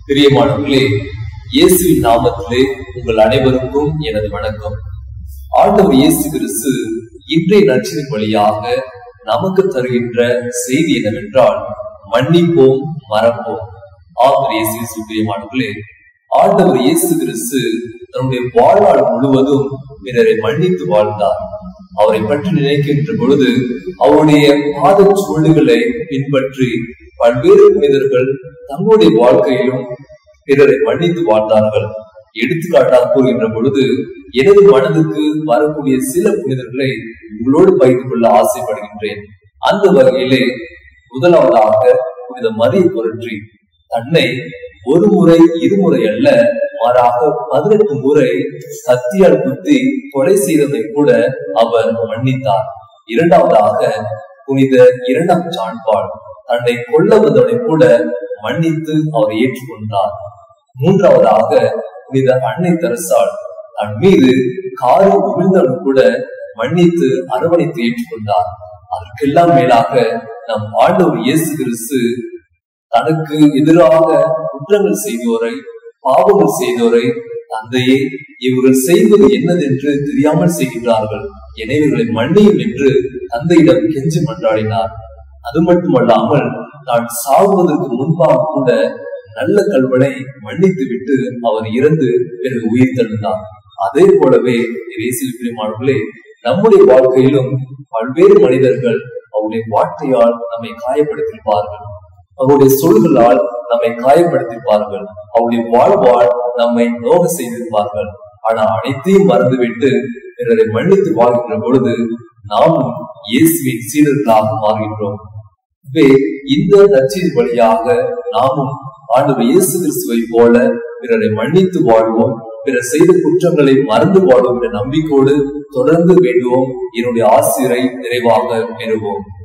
பிரியமானவர்களே இயேசுவின் நாமத்திலே உங்கள் அனைவருக்கும் எனது வணக்கம் ஆண்டவர் இயேசு கிறிஸ்து இன்றைய நச்சின் வழியாக நமக்கு தருகின்ற செய்தி என்னவென்றால் மன்னிப்போம் மறப்போம் ஆண்டவர் இயேசு கிறிஸ்து பிரியமானவர்களே ஆண்டவர் இயேசு கிறிஸ்து தன்னுடைய வாழ்நாள் முழுவதும் பிறரை மன்னித்து வாழ்ந்தார் அவரை பற்றி நினைக்கின்ற பொழுது அவருடைய பாத சுவடுகளை பின்பற்றி பல்வேறு மனிதர்கள் தங்களுடைய வாழ்க்கையிலும் பிறரை மன்னித்து வாழ்ந்தார்கள் எடுத்துக்காட்டாக கூறுகின்ற பொழுது எனது மனதுக்கு வரக்கூடிய சில புனிதர்களை உங்களோடு பகிர்ந்து கொள்ள ஆசைப்படுகின்றேன் அந்த வகையிலே முதலாவதாக புனித மரிய புரட்சி தன்னை ஒரு முறை இருமுறை அல்ல மாறாக பதினெட்டு முறை கத்தியால் குத்தி கொலை செய்ததை கூட அவர் மன்னித்தார் இரண்டாவதாக புனித இரண்டாம் சான்பால் தன்னை கொல்ல வந்தவனை கூட மன்னித்து அவர் ஏற்றுக்கொண்டார் மூன்றாவதாக புனித அன்னை தரசால் தன் மீது காரில் விழுந்தவன் கூட மன்னித்து அரவணைத்து ஏற்றுக்கொண்டார் அதற்கெல்லாம் மேலாக நம் ஆண்டவர் இயேசு கிறிஸ்து தனக்கு எதிராக குற்றங்கள் செய்தோரை பாவங்கள் செய்தோரை தந்தையே இவர்கள் செய்வது என்னதென்று தெரியாமல் செய்கின்றார்கள் எனவே இவர்களை மன்னியும் என்று தந்தையிடம் கெஞ்சி மன்றாடினார் அது மட்டுமல்லாமல் தான் சாகுவதற்கு முன்பாக கூட நல்ல கல்வனை மன்னித்து விட்டு அவர் இறந்து பிறகு உயிர் தழுந்தார் அதே போலவே இயேசில் பிரியமானவர்களே நம்முடைய வாழ்க்கையிலும் பல்வேறு மனிதர்கள் அவருடைய வார்த்தையால் நம்மை காயப்படுத்தியிருப்பார்கள் அவருடைய சொல்களால் நம்மை காயப்படுத்தியிருப்பார்கள் அவருடைய வாழ்வால் நம்மை நோக செய்திருப்பார்கள் ஆனா அனைத்தையும் மறந்துவிட்டு பிறரை மன்னித்து வாழ்கின்ற பொழுது நாமும் இயேசுவின் சீடர்களாக மாறுகின்றோம் இந்த நச்சின் வழியாக நாமும் ஆண்டவர் இயேசு கிறிஸ்துவை போல பிறரை மன்னித்து வாழ்வோம் பிறர் செய்த குற்றங்களை மறந்து வாழ்வோம் என்ற நம்பிக்கையோடு தொடர்ந்து வேண்டுவோம் என்னுடைய ஆசிரியரை நிறைவாக பெறுவோம்